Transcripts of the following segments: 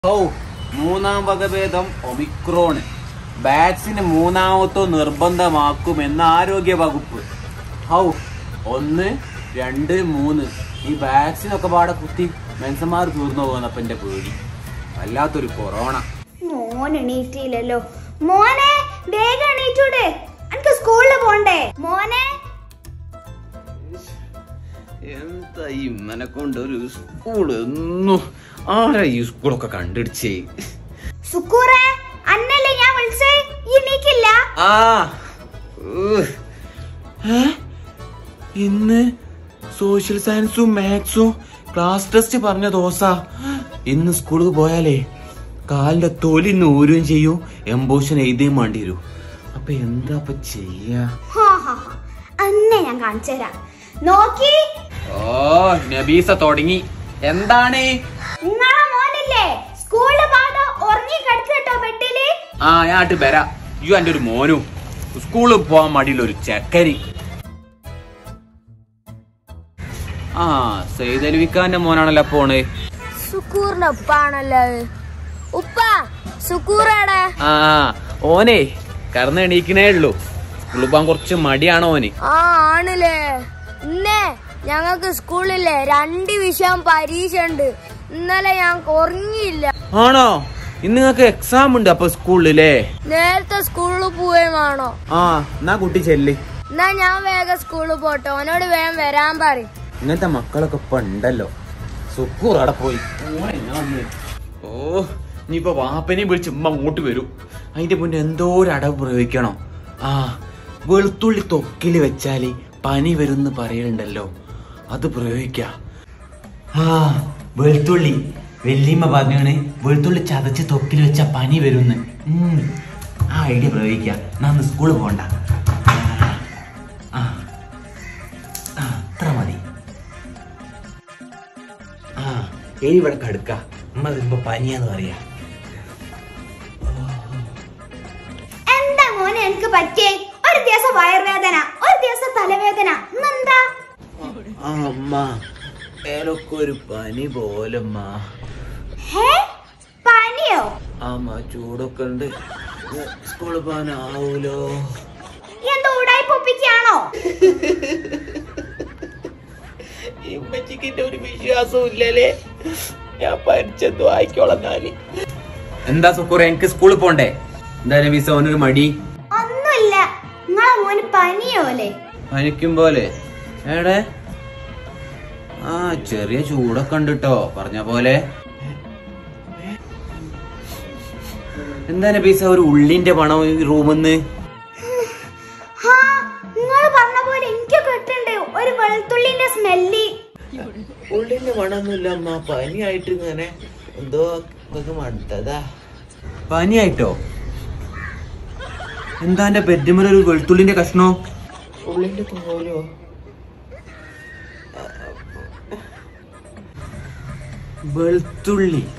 ഓ മൂന്നാം വകഭേദം ഒമിക്രോണ് വാക്സിന് മൂന്നാമത്തോ നിർബന്ധമാക്കുമെന്ന് ആരോഗ്യ വകുപ്പ് ഹൗ ഒന്ന് രണ്ട് മൂന്ന് ഈ വാക്സിൻ ഒക്കെ പാടെ കുത്തി മെൻസന്മാർ തീർന്നു പോകുന്നപ്പോ എന്റെ പേടി വല്ലാത്തൊരു കൊറോണ മോൻ എണീറ്റില്ലല്ലോ മോനെ വേഗം എണീറ്റൂടെ എനിക്ക് സ്കൂളിൽ പോണ്ടേ മോനെ എന്താ ഈ ഇമ്മനെ കൊണ്ട് ഒരു സ്കൂൾ എന്നും ആരാ ഈ സ്കൂളൊക്കെ കണ്ടിടിച്ചേ സുക്കൂറെ അന്നല്ലേ ഞാൻ വിളിച്ചേ ഈ എണീക്കില്ല ആ ഉഹ്. ഏ? ഇന്ന് സോഷ്യൽ സയൻസും മാത്സും ക്ലാസ് ടെസ്റ്റ് പറഞ്ഞ ദോസ ഇന്ന് സ്കൂളിൽ പോയാലേ കാലിന്റെ തൊലി നൂരും ചെയ്യും എംബോഷൻ എഴുതിയും വേണ്ടി വരും അപ്പൊ എന്താ ഇപ്പൊ ചെയ്യാ ഹാ ഹാ ഹാ അന്നേ ഞാൻ കാണിച്ചു തരാം നോക്കി ഓ നബീസ തുടങ്ങി എന്താണ് നിങ്ങളെ മോനില്ലേ സ്കൂളിൽ പാടോ ഉറങ്ങി കിടക്കട്ടോ ബെഡില് ആ ഞാട്ട് വരാ യു എന്റെ ഒരു മോനും സ്കൂളിൽ പോവാൻ മടിയുള്ള ഒരു ചെക്കരി ആ സെയ്തൽവിക്കാന്റെ മോനാണല്ലോ പോണ് സുക്കൂറിന്റെ ഉപ്പാണല്ലോ അത്. ഉപ്പ സുക്കൂറാടെ ആ ഓനെ കറന്ന് എണീക്കണേ ഉള്ളൂ സ്കൂളിൽ പോവാൻ കുറച്ച് മടിയാണ് ഓന് ആ ആണല്ലേ ഇന്നേ ഞങ്ങൾക്ക് സ്കൂളിലെ രണ്ട് വിഷയം പരീക്ഷ ഉണ്ട് ഇന്നലെ ഞാൻ ഉറങ്ങിയില്ല ആണോ ഇന്ന് നിങ്ങൾക്ക് എക്സാം ഉണ്ട് അപ്പൊ സ്കൂളിലേ നേരത്തെ സ്കൂളിൽ പോവുകയും വേണോ ആ എന്നാ കുട്ടി ചെല്ല് എന്നാ ഞാൻ വേഗം സ്കൂളിൽ പോട്ടെ ഓനോട് വേഗം വരാൻ പറയും ഇങ്ങനത്തെ മക്കളൊക്കെ ഇപ്പൊ ഉണ്ടല്ലോ സുക്കൂർ അവിടെ പോയി ഓനെ ഞാൻ വന്ന്. ഓ ഇനിയിപ്പൊ വാപ്പനെയും വിളിച്ച് ഉമ്മ അങ്ങോട്ട് വരും അതിന്റെ മുന്നേ എന്തോ ഒരു അടവ് പ്രയോഗിക്കണോ ആ വെളുത്തുള്ളി തൊക്കില് വെച്ചാല് പനി വരുന്ന് പറയലുണ്ടല്ലോ അത് പ്രയോഗിക്ക ആ വെളുത്തുള്ളി വെല്ലിമ്മ പറഞ്ഞാണ് വെളുത്തുള്ളി ചതച്ച് തൊക്കിൽ വെച്ച പനി വരുന്ന് ഉം. ആ ഐഡിയ പ്രയോഗിക്ക നാ സ്കൂളിൽ പോണ്ട ആ ആ അത്ര മതി ആ ഇനി ഇവിടെ കടുക്ക അമ്മ വരുമ്പോ പനിയാന്ന് പറയാ എന്താ മോനെ എനിക്ക് പറ്റിയേ ഒരു ദിവസം വയറുവേദന ഒരു ദിവസം തലവേദന ഇന്നെന്താ ആ അമ്മ ഏലൊക്കെ ഒരു പനി പോലമ്മ ഹേ പനിയോ അമ്മ ചൂടൊക്കെ ഉണ്ട് സ്കൂളിൽ പോകാനാവൂലോ എന്താ ഊടായി പൊപ്പിക്കാണോ ഇമ്മച്ചിക്കിന്റെ ഒരു വിശ്വാസവും ഇല്ലല്ലേ ഞാൻ പരിച്ചെന്തോ ആയിക്കോളഞ്ഞാല് എന്താ സുക്കൂർ എനിക്ക് സ്കൂളിൽ പോണ്ടേ എന്തായാലും വിസ ഓനൊരു മടി ഒന്നുമില്ല നിങ്ങളെ മോന് പനിയോലെ പനിക്കും പോലെ ഏടെ ആ ചെറിയ ചൂടൊക്കെ ഉണ്ട് ട്ടോ പറഞ്ഞ പോലെ എന്താ നബീസ ഒരു ഉള്ളിന്റെ പണം ഈ റൂമിന്ന് ഹാ നിങ്ങൾ പറഞ്ഞ പോലെ എനിക്ക് കിട്ടുന്നുണ്ട് ഒരു വെളുത്തുള്ളിന്റെ സ്മെല്ല് ഉള്ളിന്റെ പണമൊന്നുമില്ല അമ്മ പനിയായിട്ട് ഇങ്ങനെ എന്തോ ഇതൊക്കെ മടുത്തതാ പനിയായിട്ടോ എന്താ എന്റെ ബെഡ്റൂമിൽ ഒരു വെളുത്തുള്ളിന്റെ കഷ്ണോ ഉള്ളിന്റെ തോലോ വെളുത്തുള്ളി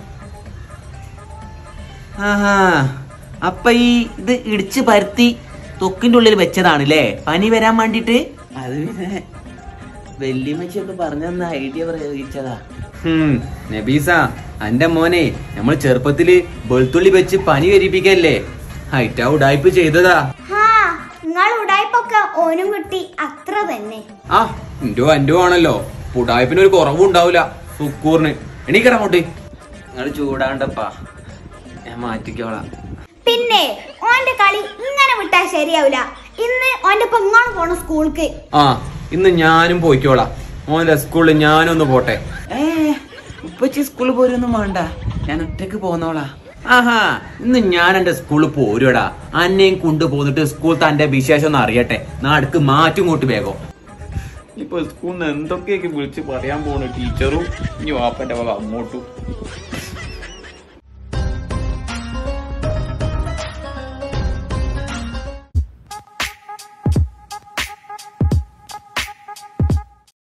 ആഹാ അപ്പൊ ഈ ഇത് ഇടിച്ച് പരത്തി തൊക്കിന്റെ ഉള്ളിൽ വെച്ചതാണ് ല്ലേ പനി വരാൻ വേണ്ടിട്ട് അത് പിന്നെ വെല്ലിമച്ചിയൊക്കെ പറഞ്ഞ ഐഡിയ പ്രയോഗിച്ചതാ നബീസ അന്റെ മോനെ നമ്മൾ ചെറുപ്പത്തില് വെളുത്തുള്ളി വെച്ച് പനി വരിപ്പിക്കല്ലേ ഹൈറ്റാ ഉടായ്പ് ചെയ്തതാ ഹാ നിങ്ങൾ ഉടായ്പൊക്കെ ഓനും കിട്ടി അത്ര തന്നെ ആ എന്തോ അൻഡോ ആണല്ലോ ഉടായ്പിന് ഒരു കുറവും ഉണ്ടാവില്ല സുക്കൂറിന് എണീക്കട അങ്ങോട്ട് നിങ്ങൾ ചൂടാണ്ടപ്പാ ഞാൻ മാറ്റിക്കോളാം പിന്നെ ഓന്റെ കളി ഇങ്ങനെ വിട്ടാ ശരിയാവില്ല ഇന്ന് ഓന്റെ പെങ്ങാണ് പോണ സ്കൂൾക്ക് ആ ഇന്ന് ഞാനും പോയിക്കോളാം മോന്റെ സ്കൂളിൽ ഞാനൊന്ന് പോട്ടെ ഏ ഉപ്പച്ചി സ്കൂളിൽ പോരൊന്നും വേണ്ട ഞാൻ ഒറ്റക്ക് പോന്നോളാ ആഹാ ഇന്ന് ഞാൻ എന്റെ സ്കൂളിൽ പോരുടാ അന്നെയും കൊണ്ടുപോന്നിട്ട് സ്കൂൾ തന്റെ വിശേഷം ഒന്ന് അറിയട്ടെ നാടക്ക് മാറ്റും കൂട്ടി വേഗം ഇപ്പൊ സ്കൂളിൽ നിന്ന് എന്തൊക്കെയൊക്കെ വിളിച്ച് പറയാൻ പോണ ടീച്ചറും ഇനി വാപ്പന്റെ വക അങ്ങോട്ടും